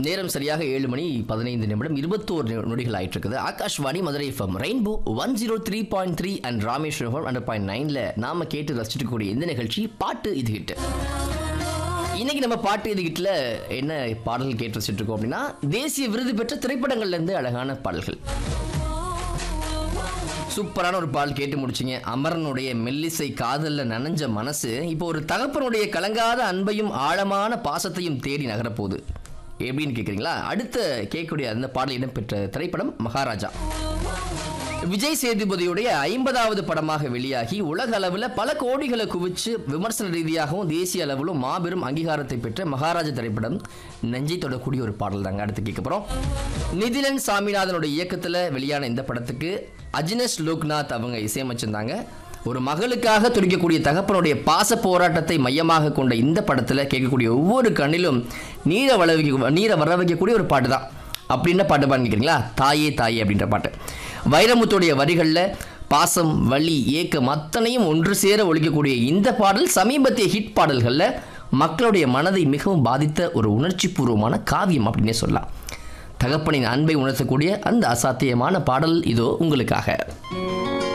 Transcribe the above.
நேரம் சரியாக ஏழு மணி பதினைந்து நிமிடம் இருபத்தோரு நொடிகள் ஆயிட்டு இருக்குது Akashvani Madurai FM rainbow one zero three point three and Rameswaram hundred point நைன்ல நாம கேட்டு ரசிச்சுட்டு கூடிய இந்த நிகழ்ச்சி பாட்டு இது ஹிட் இன்னைக்கு நம்ம பாட்டு இது ஹிட்ல என்ன பாடல்கள் கேட்டு ரசிச்சுட்டு இருக்கோம் அப்படின்னா தேசிய விருது பெற்ற திரைப்படங்கள்ல இருந்து அழகான பாடல்கள் சூப்பரான ஒரு பால் கேட்டு முடிச்சிங்க அமரனுடைய மெல்லிசை காதல்ல நனைஞ்ச மனசு இப்போ ஒரு தகப்பனுடைய கலங்காத அன்பையும் ஆழமான பாசத்தையும் தேடி நகரப்போகுது எப்படின்னு கேட்குறீங்களா அடுத்த கேட்கக்கூடிய அந்த பாடல் இடம்பெற்ற திரைப்படம் மகாராஜா விஜய் சேதுபதியுடைய ஐம்பதாவது படமாக வெளியாகி உலக அளவில் பல கோடிகளை குவிச்சு விமர்சன ரீதியாகவும் தேசிய அளவிலும் மாபெரும் அங்கீகாரத்தை பெற்ற மகாராஜா திரைப்படம் நெஞ்சை தொடக்கூடிய ஒரு பாடல் தாங்க அடுத்து கேட்க போகிறோம் நிதிலன் சாமிநாதனுடைய இயக்கத்தில் வெளியான இந்த படத்துக்கு அஜினஸ் லோக்நாத் அவங்க இசையமைச்சிருந்தாங்க ஒரு மகளுக்காக துடிக்கக்கூடிய தகப்பனுடைய பாச போராட்டத்தை மையமாக கொண்ட இந்த படத்தில் கேட்கக்கூடிய ஒவ்வொரு கண்ணிலும் நீரை வள வைக்க நீரை வர வைக்கக்கூடிய ஒரு பாட்டு தான் அப்படின்ன பாட்டு பாடிக்கிறீங்களா தாயே தாயே அப்படின்ற பாட்டு வைரமுத்துடைய வரிகளில் பாசம் வலி ஏக்கம் அத்தனையும் ஒன்று சேர ஒழிக்கக்கூடிய இந்த பாடல் சமீபத்திய ஹிட் பாடல்களில் மக்களுடைய மனதை மிகவும் பாதித்த ஒரு உணர்ச்சி பூர்வமான காவியம் அப்படின்னே சொல்லலாம் தகப்பனின் அன்பை உணர்த்தக்கூடிய அந்த அசாத்தியமான பாடல் இதோ உங்களுக்காக